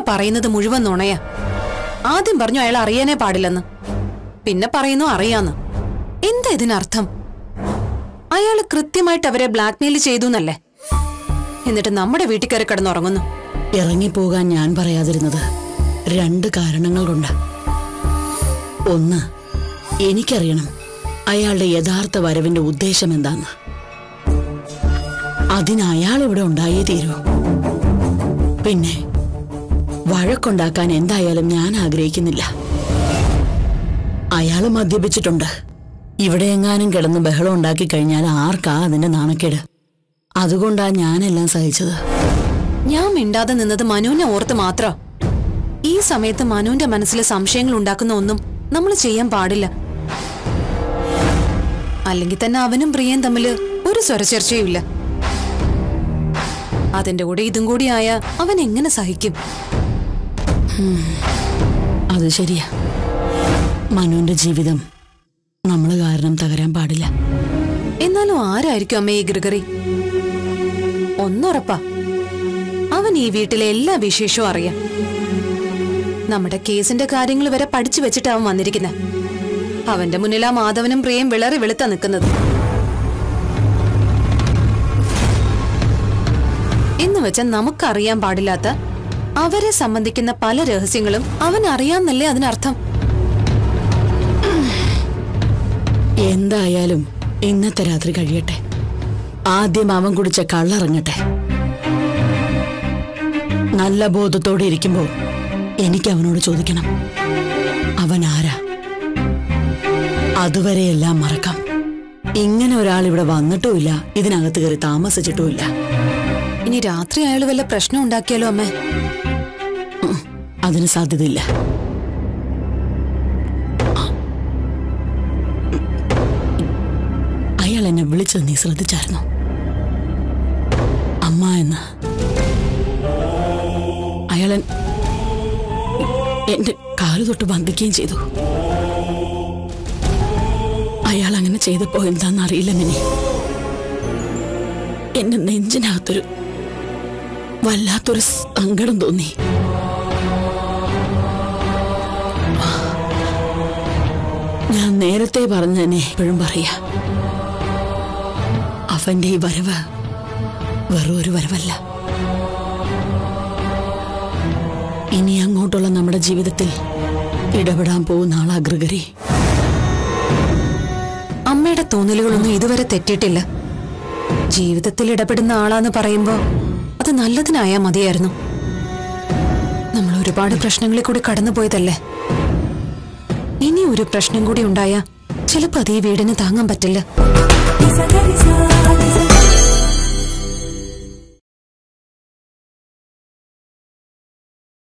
പറയുന്നത് മുഴുവൻ നുണയാ ആദ്യം പറഞ്ഞു അയാൾ അറിയാനേ പാടില്ലെന്ന് പിന്നെ പറയുന്നു അറിയാന്ന് എന്താ ഇതിനർത്ഥം അയാൾ കൃത്യമായിട്ട് അവരെ ബ്ലാക്ക്മെയിൽ ചെയ്തു എന്നല്ലേ എന്നിട്ട് നമ്മുടെ വീട്ടിൽ കയറി കിടന്നുറങ്ങുന്നു ഇറങ്ങിപ്പോകാൻ ഞാൻ പറയാതിരുന്നത് രണ്ട് കാരണങ്ങൾ കൊണ്ട് ഒന്ന് എനിക്കറിയണം അയാളുടെ യഥാർത്ഥ വരവിന്റെ ഉദ്ദേശം എന്താന്ന് അതിന് അയാൾ ഇവിടെ ഉണ്ടായേ തീരൂ പിന്നെ വഴക്കുണ്ടാക്കാൻ എന്തായാലും ഞാൻ ആഗ്രഹിക്കുന്നില്ല അയാൾ മദ്യപിച്ചിട്ടുണ്ട് ഇവിടെ എങ്ങാനും കിടന്ന് ബഹളം ഉണ്ടാക്കി കഴിഞ്ഞാൽ ആർക്കാ അതിന്റെ നാണക്കേട് അതുകൊണ്ടാ ഞാനെല്ലാം സഹിച്ചത് ഞാൻ മിണ്ടാതെ നിന്നത് മനുവിനെ ഓർത്ത് മാത്രം ഈ സമയത്ത് മനുവിന്റെ മനസ്സിൽ സംശയങ്ങൾ ഉണ്ടാക്കുന്ന ഒന്നും നമ്മൾ ചെയ്യാൻ പാടില്ല അല്ലെങ്കിൽ തന്നെ അവനും പ്രിയയും തമ്മിൽ ഒരു സ്വരചർച്ചയുമില്ല അതിന്റെ കൂടെ ഇതും കൂടി ആയ അവൻ എങ്ങനെ സഹിക്കും അത് ശരിയാ മനുവിന്റെ ജീവിതം നമ്മൾ കാരണം തകരാൻ പാടില്ല എന്നാലും ആരായിരിക്കും അമ്മേ ഈ ഗ്രിഗറി ഒന്നുറപ്പാ അവൻ ഈ വീട്ടിലെ എല്ലാ വിശേഷവും അറിയാം നമ്മുടെ കേസിന്റെ കാര്യങ്ങൾ വരെ പഠിച്ചു വെച്ചിട്ട് അവൻ വന്നിരിക്കുന്നത് അവന്റെ മുന്നിൽ ആ മാധവനും പ്രിയം വിളറി വെളുത്താ നിൽക്കുന്നത് എന്ന് വെച്ചാൽ നമുക്കറിയാൻ പാടില്ലാത്ത അവരെ സംബന്ധിക്കുന്ന പല രഹസ്യങ്ങളും അവൻ അറിയാന്നല്ലേ അതിനർത്ഥം എന്തായാലും ഇന്നത്തെ രാത്രി കഴിയട്ടെ ആദ്യം അവൻ കുടിച്ച കള്ളറിങ്ങട്ടെ നല്ല ബോധത്തോടെ ഇരിക്കുമ്പോ എനിക്ക് അവനോട് ചോദിക്കണം അവൻ ആരാ അതുവരെ എല്ലാം മറക്കാം ഇങ്ങനെ ഒരാൾ ഇവിടെ വന്നിട്ടുമില്ല ഇതിനകത്ത് കയറി താമസിച്ചിട്ടുമില്ല ഇനി രാത്രി അയാൾ വല്ല പ്രശ്നം ഉണ്ടാക്കിയാലോ അമ്മേ ഉം, അതിന് സാധ്യതയില്ല അയാൾ എന്നെ വിളിച്ചത് നീ ശ്രദ്ധിച്ചായിരുന്നു അമ്മ എന്ന് അയാൾ എൻ- എന്റെ കാല് തൊട്ട് ബന്ധിക്കുകയും ചെയ്തു അയാൾ അങ്ങനെ ചെയ്തപ്പോ എന്താണെന്ന് അറിയില്ല മിനി എന്റെ നെഞ്ചിനകത്തൊരു വല്ലാത്തൊരു സങ്കടം തോന്നി ഞാൻ നേരത്തെ പറഞ്ഞ തന്നെ എപ്പോഴും പറയാ അവന്റെ ഈ വരവ് വെറും ഒരു വരവല്ല ഇനി അങ്ങോട്ടുള്ള നമ്മുടെ ജീവിതത്തിൽ ഇടപെടാൻ പോകുന്ന ആളാ ഗ്രിഗറി അമ്മയുടെ തോന്നലുകളൊന്നും ഇതുവരെ തെറ്റിയിട്ടില്ല ജീവിതത്തിൽ ഇടപെടുന്ന ആളാന്ന് പറയുമ്പോ അത് നല്ലതിനായാ മതിയായിരുന്നു നമ്മൾ ഒരുപാട് പ്രശ്നങ്ങളിൽ കൂടി കടന്നുപോയതല്ലേ ഇനി ഒരു പ്രശ്നം കൂടി ഉണ്ടായാ ചിലപ്പോ അത് ഈ വീടിന് താങ്ങാൻ പറ്റില്ല Isa, Isa, Isa,